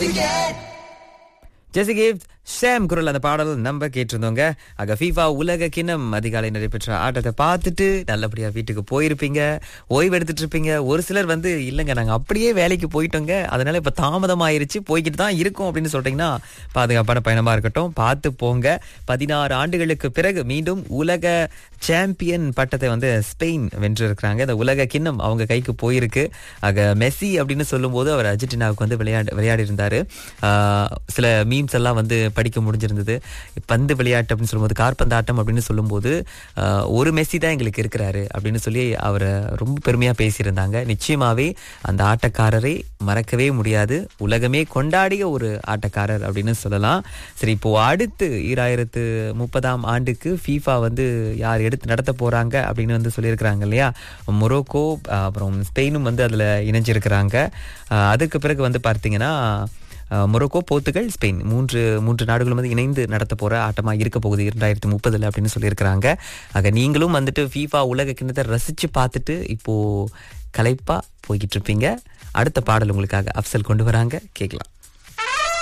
ஜெசி gift shame குரல் அந்த பாடல் நம்ம கேட்டிருந்தோங்க ஆக ஃபீஃபா உலக கிண்ணம் அதிகாலை நடைபெற்ற ஆட்டத்தை பார்த்துட்டு நல்லபடியா வீட்டுக்கு போயிருப்பீங்க ஓய்வு எடுத்துட்டு இருப்பீங்க ஒரு சிலர் வந்து இல்லைங்க நாங்க அப்படியே வேலைக்கு போயிட்டோங்க அதனால இப்ப தாமதம் ஆயிருச்சு போய்கிட்டு தான் இருக்கோம் அப்படின்னு சொல்றீங்கன்னா பாதுகாப்பான பயணமா இருக்கட்டும் பார்த்து போங்க பதினாறு ஆண்டுகளுக்கு பிறகு மீண்டும் உலக சாம்பியன் பட்டத்தை வந்து ஸ்பெயின் வென்றிருக்கிறாங்க இந்த உலக கிண்ணம் அவங்க கைக்கு போயிருக்கு ஆக மெஸ்ஸி அப்படின்னு சொல்லும்போது அவர் அர்ஜென்டினாவுக்கு வந்து விளையாடு விளையாடி இருந்தாரு ஆஹ் சில மீம்ஸ் எல்லாம் வந்து படிக்க முடிஞ்சிருந்தது பந்து விளையாட்டு அப்படின்னு சொல்லும்போது கார்பந்தாட்டம் அப்படின்னு சொல்லும்போது ஆஹ் ஒரு மெஸ்ஸி தான் எங்களுக்கு இருக்கிறாரு அப்படின்னு சொல்லி அவரை ரொம்ப பெருமையா பேசியிருந்தாங்க நிச்சயமாவே அந்த ஆட்டக்காரரை மறக்கவே முடியாது உலகமே கொண்டாடிய ஒரு ஆட்டக்காரர் அப்படின்னு சொல்லலாம் சரி இப்போ அடுத்து ஈராயிரத்து முப்பதாம் ஆண்டுக்கு ஃபீஃபா வந்து யார் எடுத்து நடத்த போறாங்க அப்படின்னு வந்து சொல்லியிருக்கிறாங்க இல்லையா மொரோக்கோ அஹ் அப்புறம் ஸ்பெயினும் வந்து அதுல இணைஞ்சிருக்கிறாங்க அஹ் அதுக்கு பிறகு வந்து பார்த்தீங்கன்னா அஹ் மொரோக்கோ போர்த்துகல் ஸ்பெயின் மூன்று மூன்று நாடுகளும் வந்து இணைந்து நடத்த போற ஆட்டமா இருக்க போகுது இரண்டாயிரத்தி முப்பதுல அப்படின்னு சொல்லியிருக்கிறாங்க ஆக நீங்களும் வந்துட்டு ஃபீஃபா உலக கிண்ணத்தை ரசிச்சு பார்த்துட்டு இப்போ கலைப்பா போய்கிட்டு இருப்பீங்க அடுத்த பாடல் உங்களுக்காக அப்சல் கொண்டு வராங்க கேட்கலாம்